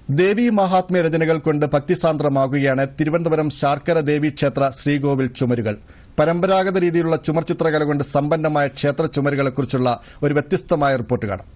ദേവീ മഹാത്മ്യ രചനകൾ കൊണ്ട് ഭക്തിസാന്ദ്രമാകുകയാണ് തിരുവനന്തപുരം ശാർക്കര ദേവി ക്ഷേത്ര ശ്രീകോവിൽ ചുമരുകൾ പരമ്പരാഗത രീതിയിലുള്ള ചുമർ ചിത്രകല കൊണ്ട് സമ്പന്നമായ ക്ഷേത്ര ചുമരുകളെക്കുറിച്ചുള്ള ഒരു വ്യത്യസ്തമായ റിപ്പോർട്ട് കാണാം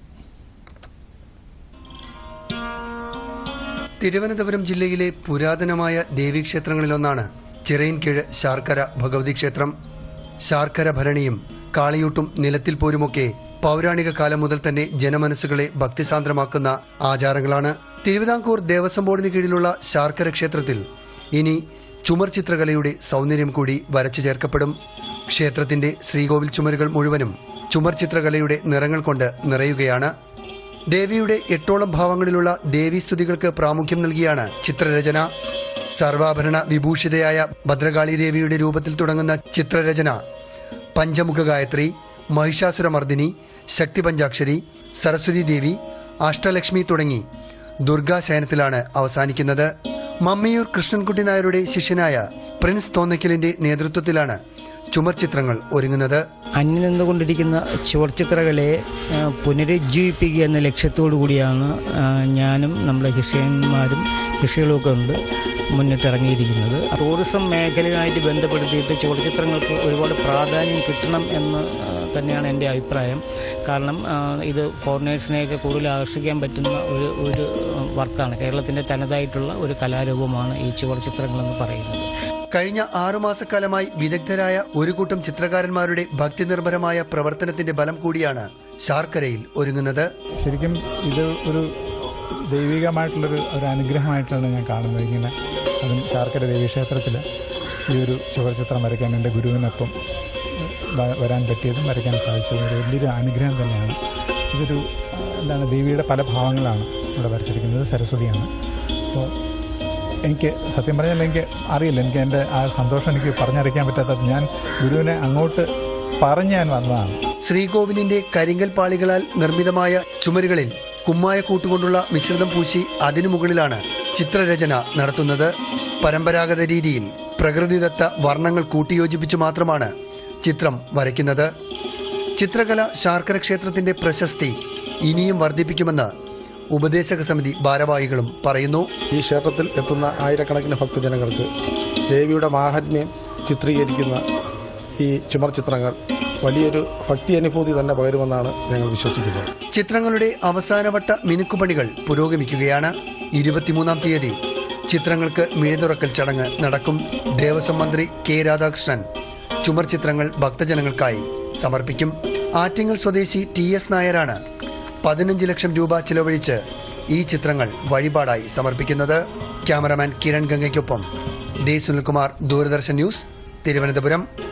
തിരുവനന്തപുരം ജില്ലയിലെ പുരാതനമായ ദേവീക്ഷേത്രങ്ങളിലൊന്നാണ് ചിറയിൻകീഴ് ശാർക്കര ഭഗവതി ക്ഷേത്രം ശാർക്കര ഭരണിയും കാളിയൂട്ടും നിലത്തിൽ പോരുമൊക്കെ പൗരാണിക കാലം മുതൽ തന്നെ ജനമനസ്സുകളെ ഭക്തിസാന്ദ്രമാക്കുന്ന ആചാരങ്ങളാണ് തിരുവിതാംകൂർ ദേവസ്വം ബോർഡിന് കീഴിലുള്ള ശാർക്കര ക്ഷേത്രത്തിൽ ഇനി ചുമർ ചിത്രകലയുടെ സൗന്ദര്യം കൂടി വരച്ചു ചേർക്കപ്പെടും ക്ഷേത്രത്തിന്റെ ശ്രീകോവിൽ ചുമരുകൾ മുഴുവനും ചുമർ ചിത്രകലയുടെ നിറങ്ങൾ കൊണ്ട് നിറയുകയാണ് ദേവിയുടെ എട്ടോളം ഭാവങ്ങളിലുള്ള ദേവീസ്തുതികൾക്ക് പ്രാമുഖ്യം നൽകിയാണ് ചിത്രരചന സർവാഭരണ വിഭൂഷിതയായ ഭദ്രകാളി ദേവിയുടെ രൂപത്തിൽ തുടങ്ങുന്ന ചിത്രരചന പഞ്ചമുഖ ഗായത്രി മഹിഷാസുരമർദിനി ശക്തി പഞ്ചാക്ഷരി സരസ്വതി ദേവി അഷ്ടലക്ഷ്മി തുടങ്ങി ദുർഗാശയനത്തിലാണ് അവസാനിക്കുന്നത് മമ്മിയൂർ കൃഷ്ണൻകുട്ടി നായരുടെ ശിഷ്യനായ പ്രിൻസ് തോന്നക്കലിന്റെ നേതൃത്വത്തിലാണ് ചുമർ ചിത്രങ്ങൾ ഒരുങ്ങുന്നത് അന്യം നിന്നുകൊണ്ടിരിക്കുന്ന ചുവർച്ചിത്രകലയെ ആ, പുനരുജ്ജീവിപ്പിക്കുക എന്ന ലക്ഷ്യത്തോടു കൂടിയാണ് ആ, ഞാനും നമ്മുടെ ശിഷ്യന്മാരും ശിഷ്യകളുമൊക്കെ ഉണ്ട് മുന്നിട്ടിറങ്ങിയിരിക്കുന്നത് ടൂറിസം മേഖലയുമായിട്ട് ബന്ധപ്പെടുത്തിയിട്ട് ചുവർച്ചിത്രങ്ങൾക്ക് ഒരുപാട് പ്രാധാന്യം കിട്ടണം എന്ന് ആ, തന്നെയാണ് എൻ്റെ അഭിപ്രായം കാരണം ആ, ഇത് ഫോറിനേഴ്സിനെയൊക്കെ കൂടുതൽ ആകർഷിക്കാൻ പറ്റുന്ന ഒരു ഒരു വർക്കാണ് കേരളത്തിൻ്റെ തനതായിട്ടുള്ള ഒരു കലാരൂപമാണ് ഈ ചുവർച്ചിത്രങ്ങളെന്ന് പറയുന്നത് കഴിഞ്ഞ ആറുമാസക്കാലമായി വിദഗ്ധരായ ഒരു കൂട്ടം ചിത്രകാരന്മാരുടെ ഭക്തിനിർഭരമായ പ്രവർത്തനത്തിന്റെ ബലം കൂടിയാണ് ശാർക്കരയിൽ ഒരുങ്ങുന്നത് ശരിക്കും ഇത് ഒരു ദൈവികമായിട്ടുള്ളൊരു ഒരു അനുഗ്രഹമായിട്ടാണ് ഞാൻ കാണുന്നത് ഇങ്ങനെ അതും ശാർക്കര ദേവീക്ഷേത്രത്തിൽ ഈ ഒരു ചുവർചിത്രം വരയ്ക്കാൻ എൻ്റെ ഗുരുവിനൊപ്പം വ- വരാൻ പറ്റിയതും വരയ്ക്കാൻ സാധിച്ചതും ഒരു വലിയൊരു അനുഗ്രഹം തന്നെയാണ് ഇതൊരു ആ, എന്താണ് ദേവിയുടെ പല ഭാവങ്ങളാണ് ഇവിടെ വരച്ചിരിക്കുന്നത് സരസ്വതിയാണ് അപ്പോൾ എനിക്ക് സത്യം പറഞ്ഞാൽ എനിക്ക് അറിയില്ല എനിക്ക് എൻ്റെ ആ സന്തോഷം എനിക്ക് പറഞ്ഞറിയിക്കാൻ പറ്റാത്തത് ഞാൻ ഗുരുവിനെ അങ്ങോട്ട് പറഞ്ഞ് ഞാൻ വന്നതാണ് ശ്രീകോവിലിന്റെ കരിങ്കൽ പാളികളാൽ നിർമ്മിതമായ ചുമരുകളിൽ കുമ്മായ കൂട്ടുകൊണ്ടുള്ള മിശ്രിതം പൂശി അതിനു മുകളിലാണ് ചിത്രരചന നടത്തുന്നത് പരമ്പരാഗത രീതിയിൽ പ്രകൃതിദത്ത വർണ്ണങ്ങൾ കൂട്ടിയോജിപ്പിച്ച് മാത്രമാണ് ചിത്രം വരയ്ക്കുന്നത് ചിത്രകല ശാർക്കര ക്ഷേത്രത്തിന്റെ പ്രശസ്തി ഇനിയും വർദ്ധിപ്പിക്കുമെന്ന് ഉപദേശക സമിതി ഭാരവാഹികളും പറയുന്നു ഈ ക്ഷേത്രത്തിൽ എത്തുന്ന ആയിരക്കണക്കിന് ഭക്തജനങ്ങൾക്ക് ദേവിയുടെ മാഹാത്മ്യം ചിത്രീകരിക്കുന്ന ഈ ചുമർ ചിത്രങ്ങൾ വലിയൊരു ഭക്തി അനുഭൂതി തന്നെ പകരുമെന്നാണ് ഞങ്ങൾ വിശ്വസിക്കുന്നത് ചിത്രങ്ങളുടെ അവസാനവട്ട മിനുക്കുപണികൾ പുരോഗമിക്കുകയാണ് ഇരുപത്തിമൂന്നാം തീയതി ചിത്രങ്ങൾക്ക് മിഴിതുറക്കൽ ചടങ്ങ് നടക്കും ദേവസ്വം മന്ത്രി കെ രാധാകൃഷ്ണൻ ചുമർ ചിത്രങ്ങൾ ഭക്തജനങ്ങൾക്കായി സമർപ്പിക്കും ആറ്റിങ്ങൽ സ്വദേശി ടി എസ് നായരാണ് പതിനഞ്ച് ലക്ഷം രൂപ ചിലവഴിച്ച് ഈ ചിത്രങ്ങൾ വഴിപാടായി സമർപ്പിക്കുന്നത് ക്യാമറമാൻ കിരൺ ഗംഗയ്ക്കൊപ്പം ഡി സുനിൽകുമാർ ദൂരദർശൻ ന്യൂസ് തിരുവനന്തപുരം